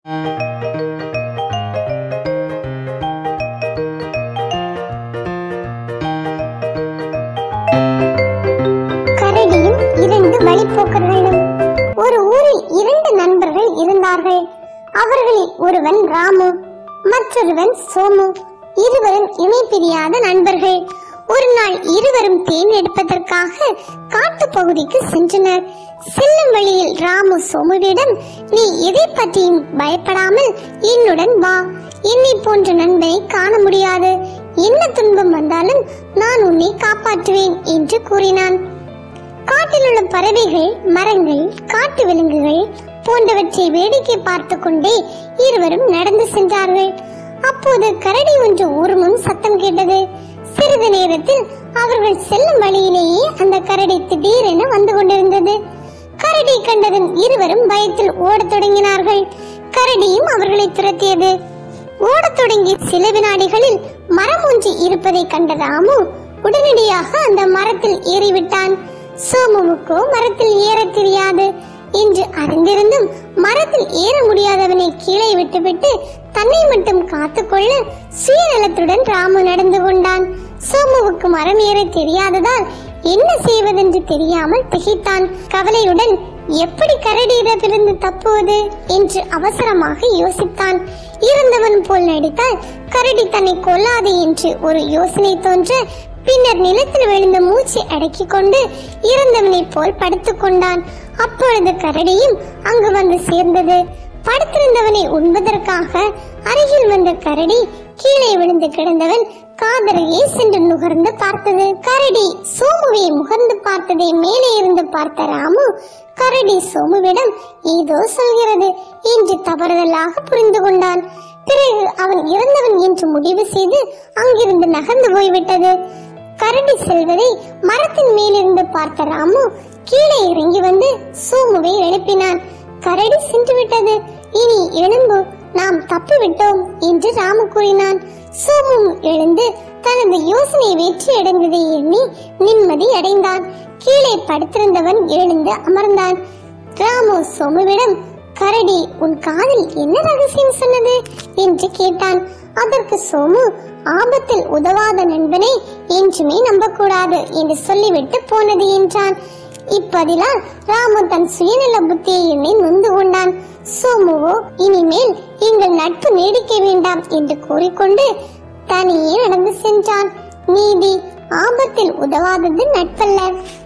கரடியும் இரண்டு வழிப்போக்கர்களும் ஒரு ஊரில் இரண்டு நண்பர்கள் இருந்தார்கள் அவர்களில் ஒருவன் ராமு மற்றொருவன் சோமு இருவரும் இணை பிரியாத நண்பர்கள் ஒரு நாள் இருவரும் தேன் எடுப்பதற்காக காட்டு பகுதிக்கு சென்றனர் செல்லும் வழியில் ராமு சோமுவிடம் நீ எதை பற்றியும் பயப்படாமல் என்னுடன் வா என்னை போன்ற நண்பனை காண முடியாது என்ன துன்பம் வந்தாலும் நான் உன்னை காப்பாற்றுவேன் என்று கூறினான் காட்டில் உள்ள பறவைகள் மரங்கள் காட்டு விலங்குகள் போன்றவற்றை வேடிக்கை பார்த்து கொண்டே இருவரும் நடந்து சென்றார்கள் அப்போது கரடி ஒன்று ஊர்முன் சத்தம் கேட்டது சிறிது நேரத்தில் அவர்கள் செல்லும் வழியிலேயே அந்த கரடி திடீரென வந்து கொண்டிருந்தது கரடி கண்டதும் இருவரும் பயத்தில் ஓடத் தொடங்கினார்கள் கரடியும் அவர்களை துரத்தியது ஓடத் தொடங்கிய சில வினாடிகளில் மரம் ஒன்று இருப்பதை கண்ட ராமு உடனடியாக அந்த மரத்தில் ஏறிவிட்டான் சோமுவுக்கோ மரத்தில் ஏறத் தெரியாது என்று அறிந்திருந்தும் மரத்தில் ஏற முடியாதவனை கீழே விட்டுவிட்டு தன்னை மட்டும் காத்துக்கொள்ள சுயநலத்துடன் ராமு நடந்து கொண்டான் சோமுவுக்கு மரம் ஏற தெரியாததால் என்ன செய்வதென்று தெரியாமல் திகைத்தான் கவலையுடன் எப்படி கரடியிடத்திலிருந்து தப்புவது என்று அவசரமாக யோசித்தான் இருந்தவன் போல் நடித்தால் கரடி தன்னை கொல்லாது என்று ஒரு யோசனை தோன்ற பின்னர் நிலத்தில் விழுந்த மூச்சை அடக்கிக் கொண்டு இறந்தவனைப் போல் படுத்துக் கொண்டான் அப்பொழுது கரடியும் அங்கு வந்து சேர்ந்தது படுத்திருந்தவனை உண்பதற்காக அருகில் வந்த கரடி கீழே விழுந்து கிடந்தவன் காதரையே சென்று நுகர்ந்து பார்த்தது கரடி சோமுவை முகர்ந்து பார்த்ததை மேலே இருந்து பார்த்த ராமு கரடி சோமுவிடம் ஏதோ சொல்கிறது என்று தவறுதலாக புரிந்து கொண்டான் பிறகு அவன் இறந்தவன் என்று முடிவு செய்து அங்கிருந்து நகர்ந்து போய்விட்டது கரடி செல்வதை மரத்தின் மேலிருந்து பார்த்த ராமு கீழே இறங்கி வந்து சோமுவை எழுப்பினான் கரடி சென்று விட்டது இனி எழும்பு நாம் தப்பி விட்டோம் என்று ராமு கூறினான் சோமும் எழுந்து தனது யோசனை வெற்றி அடைந்ததை எண்ணி நிம்மதி அடைந்தான் கீழே படுத்திருந்தவன் எழுந்து அமர்ந்தான் ராமு சோமுவிடம் கரடி உன் காதில் என்ன ரகசியம் சொன்னது என்று கேட்டான் அதற்கு சோமு ஆபத்தில் உதவாத நண்பனை என்றுமே நம்பக்கூடாது என்று சொல்லிவிட்டு போனது என்றான் இப்பதிலால் ராமு தன் சுயநல புத்தியை எண்ணி நொந்து கொண்டான் சோமுவோ இனிமேல் எங்கள் நட்பு நீடிக்க வேண்டாம் என்று கூறிக்கொண்டு தனியே நடந்து சென்றான் நீதி ஆபத்தில் உதவாதது நட்பல்ல